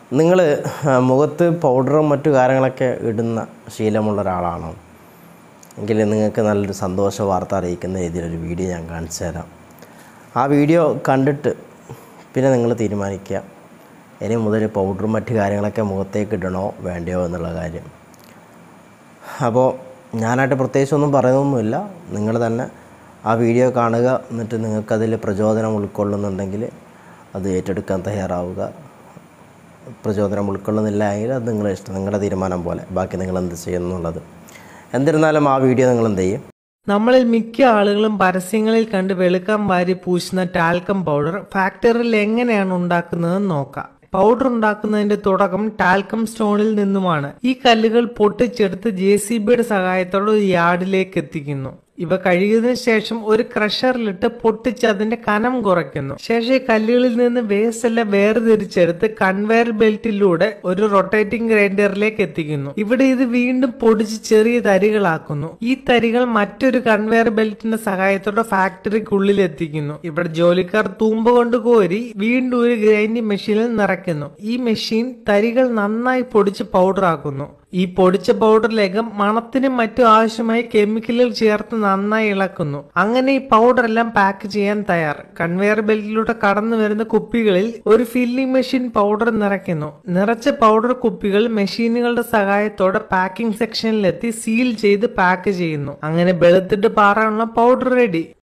നിങ്ങൾ മുഖത്ത് പൗഡറും മറ്റു കാര്യങ്ങളൊക്കെ ഇടുന്ന ശീലമുള്ള ഒരാളാണോ എങ്കിൽ നിങ്ങൾക്ക് നല്ലൊരു സന്തോഷ വാർത്ത അറിയിക്കുന്ന രീതിയിലൊരു വീഡിയോ ഞാൻ കാണിച്ചു തരാം ആ വീഡിയോ കണ്ടിട്ട് പിന്നെ നിങ്ങൾ തീരുമാനിക്കുക ഇനി മുതൽ പൗഡറും മറ്റു കാര്യങ്ങളൊക്കെ മുഖത്തേക്ക് ഇടണോ വേണ്ടയോ എന്നുള്ള കാര്യം അപ്പോൾ ഞാനായിട്ട് പ്രത്യേകിച്ചൊന്നും പറയുന്നൊന്നുമില്ല നിങ്ങൾ തന്നെ ആ വീഡിയോ കാണുക എന്നിട്ട് നിങ്ങൾക്കതിൽ പ്രചോദനം ഉൾക്കൊള്ളുന്നുണ്ടെങ്കിൽ അത് ഏറ്റെടുക്കാൻ തയ്യാറാവുക പ്രചോദനം ഉൾക്കൊള്ളുന്നില്ല എങ്കിൽ അത് നിങ്ങളുടെ ഇഷ്ടം നിങ്ങളുടെ തീരുമാനം പോലെ ബാക്കി നിങ്ങൾ എന്ത് ചെയ്യുന്നുള്ളത് എന്നിരുന്നാലും ആ വീഡിയോ നിങ്ങൾ എന്ത് ചെയ്യും നമ്മളിൽ മിക്ക ആളുകളും പരസ്യങ്ങളിൽ കണ്ട് വെളുക്കാൻ വാരി പൂശുന്ന ടാൽക്കം പൗഡർ ഫാക്ടറിയിൽ എങ്ങനെയാണ് ഉണ്ടാക്കുന്നതെന്ന് നോക്കാം പൗഡർ ഉണ്ടാക്കുന്നതിന്റെ തുടക്കം ടാൽക്കം സ്റ്റോണിൽ നിന്നുമാണ് ഈ കല്ലുകൾ പൊട്ടിച്ചെടുത്ത് ജെ സി ബിയുടെ സഹായത്തോടെ ഒരു യാർഡിലേക്ക് എത്തിക്കുന്നു ഇവ കഴുകിയതിനു ശേഷം ഒരു ക്രഷറിലിട്ട് പൊട്ടിച്ച് അതിന്റെ കനം കുറയ്ക്കുന്നു ശേഷം ഈ കല്ലുകളിൽ നിന്ന് വേസ്റ്റ് എല്ലാം വേർതിരിച്ചെടുത്ത് കൺവെയർ ബെൽറ്റിലൂടെ ഒരു റൊട്ടേറ്റിംഗ് ഗ്രൈൻഡറിലേക്ക് എത്തിക്കുന്നു ഇവിടെ ഇത് വീണ്ടും പൊടിച്ച് ചെറിയ തരികളാക്കുന്നു ഈ തരികൾ മറ്റൊരു കൺവെയർ ബെൽറ്റിന്റെ സഹായത്തോടെ ഫാക്ടറിക്കുള്ളിൽ എത്തിക്കുന്നു ഇവിടെ ജോലിക്കാർ തൂമ്പ കൊണ്ട് കോരി വീണ്ടും ഒരു ഗ്രൈൻഡിംഗ് മെഷീനിൽ നിറയ്ക്കുന്നു ഈ മെഷീൻ തരികൾ നന്നായി പൊടിച്ച് പൗഡർ ആക്കുന്നു ഈ പൊടിച്ച പൗഡറിലേക്ക് മണത്തിനും മറ്റും ആവശ്യമായ കെമിക്കലുകൾ ചേർത്ത് നന്നായി ഇളക്കുന്നു അങ്ങനെ ഈ പൗഡർ എല്ലാം പാക്ക് ചെയ്യാൻ തയ്യാർ കൺവെയർ ബെൽറ്റിലൂടെ കടന്നു വരുന്ന കുപ്പികളിൽ ഒരു ഫില്ലിംഗ് മെഷീൻ പൗഡർ നിറയ്ക്കുന്നു നിറച്ച പൗഡർ കുപ്പികൾ മെഷീനുകളുടെ സഹായത്തോടെ പാക്കിംഗ് സെക്ഷനിലെത്തി സീൽ ചെയ്ത് പാക്ക് ചെയ്യുന്നു അങ്ങനെ വെളുത്തിട്ട് പാറാനുള്ള പൗഡർ റെഡി